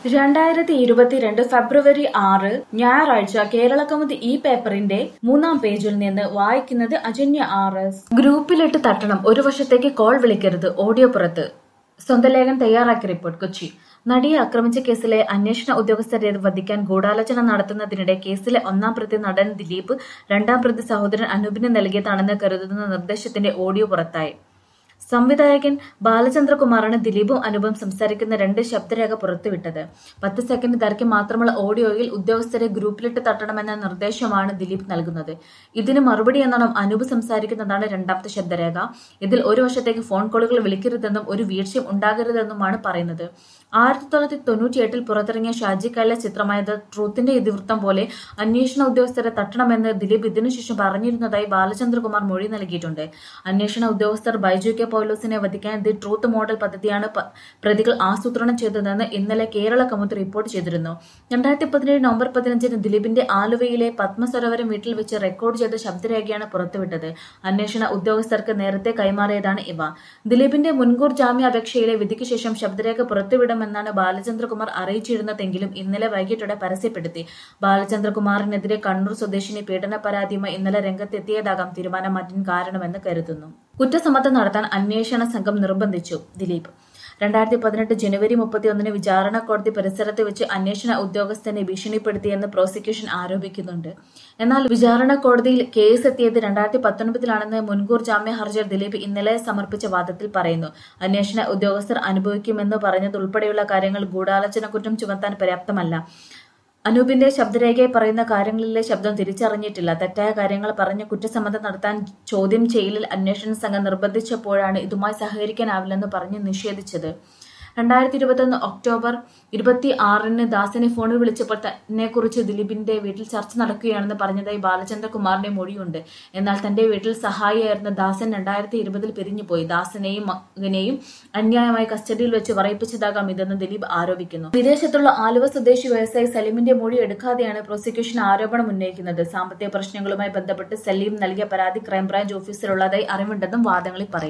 രണ്ടായിരത്തി ഇരുപത്തിരണ്ട് ഫെബ്രുവരി ആറ് ഞായറാഴ്ച കേരള കൗമുദി ഈ പേപ്പറിന്റെ മൂന്നാം പേജിൽ നിന്ന് വായിക്കുന്നത് അജന്യ ആർ എസ് ഗ്രൂപ്പിലിട്ട് തട്ടണം ഒരു വർഷത്തേക്ക് കോൾ വിളിക്കരുത് ഓഡിയോ പുറത്ത് സ്വന്തം ലേഖനം തയ്യാറാക്കിയ റിപ്പോർട്ട് കൊച്ചി നടിയെ ആക്രമിച്ച കേസിലെ അന്വേഷണ ഉദ്യോഗസ്ഥരെ വധിക്കാൻ ഗൂഢാലോചന നടത്തുന്നതിനിടെ കേസിലെ ഒന്നാം പ്രതി നടൻ ദിലീപ് രണ്ടാം പ്രതി സഹോദരൻ അനൂപിന് നൽകിയതാണെന്ന് കരുതുന്ന നിർദ്ദേശത്തിന്റെ ഓഡിയോ പുറത്തായി സംവിധായകൻ ബാലചന്ദ്രകുമാറാണ് ദിലീപും അനുപം സംസാരിക്കുന്ന രണ്ട് ശബ്ദരേഖ പുറത്തുവിട്ടത് പത്ത് സെക്കൻഡ് ദൈർഘ്യം മാത്രമുള്ള ഓഡിയോയിൽ ഉദ്യോഗസ്ഥരെ ഗ്രൂപ്പിലിട്ട് തട്ടണമെന്ന നിർദ്ദേശമാണ് ദിലീപ് നൽകുന്നത് ഇതിന് മറുപടി എന്നോണം അനൂപ് സംസാരിക്കുന്നതാണ് രണ്ടാമത്തെ ശബ്ദരേഖ ഇതിൽ ഒരു വർഷത്തേക്ക് ഫോൺ കോളുകൾ വിളിക്കരുതെന്നും ഒരു വീഴ്ചയും ഉണ്ടാകരുതെന്നുമാണ് പറയുന്നത് ആയിരത്തി തൊള്ളായിരത്തി തൊണ്ണൂറ്റി എട്ടിൽ പുറത്തിറങ്ങിയ ഷാജി കൈല ചിത്രമായ ദ ട്രൂത്തിന്റെ ഇതിവൃത്തം പോലെ അന്വേഷണ ഉദ്യോഗസ്ഥരെ തട്ടണമെന്ന് ദിലീപ് ഇതിനുശേഷം പറഞ്ഞിരുന്നതായി ബാലചന്ദ്രകുമാർ മൊഴി നൽകിയിട്ടുണ്ട് അന്വേഷണ ഉദ്യോഗസ്ഥർ ബൈജു കെ പൗലോസിനെ വധിക്കാൻ ദി ട്രൂത്ത് മോഡൽ പദ്ധതിയാണ് പ- പ്രതികൾ ആസൂത്രണം ചെയ്തതെന്ന് ഇന്നലെ കേരള കൗമുദി റിപ്പോർട്ട് ചെയ്തിരുന്നു രണ്ടായിരത്തി പതിനേഴ് നവംബർ പതിനഞ്ചിന് ദിലീപിന്റെ ആലുവയിലെ പത്മസരോവരം വീട്ടിൽ വെച്ച് റെക്കോർഡ് ചെയ്ത ശബ്ദരേഖയാണ് പുറത്തുവിട്ടത് അന്വേഷണ ഉദ്യോഗസ്ഥർക്ക് നേരത്തെ കൈമാറിയതാണ് ഇവ ദിലീപിന്റെ മുൻകൂർ ജാമ്യാപേക്ഷയിലെ വിധിക്ക് ശേഷം ശബ്ദരേഖ പുറത്തുവിടുമെന്നാണ് ബാലചന്ദ്രകുമാർ അറിയിച്ചിരുന്നതെങ്കിലും ഇന്നലെ വൈകിട്ടോടെ പരസ്യപ്പെടുത്തി ബാലചന്ദ്രകുമാറിനെതിരെ കണ്ണൂർ സ്വദേശിനി പീഡന പരാതിയുമായി ഇന്നലെ രംഗത്തെത്തിയതാകാം തീരുമാനം മാറ്റാൻ കാരണമെന്ന് കരുതുന്നു കുറ്റസമ്മതം നടത്താൻ അന്വേഷണ സംഘം നിർബന്ധിച്ചു ദിലീപ് രണ്ടായിരത്തി പതിനെട്ട് ജനുവരി മുപ്പത്തിയൊന്നിന് വിചാരണ കോടതി പരിസരത്ത് വെച്ച് അന്വേഷണ ഉദ്യോഗസ്ഥനെ ഭീഷണിപ്പെടുത്തിയെന്ന് പ്രോസിക്യൂഷൻ ആരോപിക്കുന്നുണ്ട് എന്നാൽ വിചാരണ കോടതിയിൽ കേസ് എത്തിയത് രണ്ടായിരത്തി പത്തൊൻപതിലാണെന്ന് മുൻകൂർ ജാമ്യ ഹർജിയിൽ ദിലീപ് ഇന്നലെ സമർപ്പിച്ച വാദത്തിൽ പറയുന്നു അന്വേഷണ ഉദ്യോഗസ്ഥർ അനുഭവിക്കുമെന്ന് പറഞ്ഞതുൾപ്പെടെയുള്ള കാര്യങ്ങൾ ഗൂഢാലോചന കുറ്റം ചുമത്താൻ പര്യാപ്തമല്ല അനൂപിന്റെ ശബ്ദരേഖയെ പറയുന്ന കാര്യങ്ങളിലെ ശബ്ദം തിരിച്ചറിഞ്ഞിട്ടില്ല തെറ്റായ കാര്യങ്ങൾ പറഞ്ഞ് കുറ്റസമ്മതം നടത്താൻ ചോദ്യം ചെയ്യലിൽ അന്വേഷണ സംഘം നിർബന്ധിച്ചപ്പോഴാണ് ഇതുമായി സഹകരിക്കാനാവില്ലെന്ന് പറഞ്ഞ് നിഷേധിച്ചത് രണ്ടായിരത്തി ഇരുപത്തൊന്ന് ഒക്ടോബർ ഇരുപത്തി ആറിന് ദാസനെ ഫോണിൽ വിളിച്ചപ്പോൾ തന്നെക്കുറിച്ച് ദിലീപിന്റെ വീട്ടിൽ ചർച്ച നടക്കുകയാണെന്ന് പറഞ്ഞതായി ബാലചന്ദ്രകുമാറിന്റെ മൊഴിയുണ്ട് എന്നാൽ തന്റെ വീട്ടിൽ സഹായിയായിരുന്ന ദാസൻ രണ്ടായിരത്തി ഇരുപതിൽ പിരിഞ്ഞുപോയി ദാസനെയും മകനെയും അന്യായമായി കസ്റ്റഡിയിൽ വെച്ച് പറയിപ്പിച്ചതാകാം ഇതെന്ന് ദിലീപ് ആരോപിക്കുന്നു വിദേശത്തുള്ള ആലുവ സ്വദേശി വ്യവസായി സലീമിന്റെ മൊഴി എടുക്കാതെയാണ് പ്രോസിക്യൂഷൻ ആരോപണം ഉന്നയിക്കുന്നത് സാമ്പത്തിക പ്രശ്നങ്ങളുമായി ബന്ധപ്പെട്ട് സലീം നൽകിയ പരാതി ക്രൈംബ്രാഞ്ച് ഓഫീസിലുള്ളതായി അറിവുണ്ടെന്നും വാദങ്ങളിൽ പറയുന്നു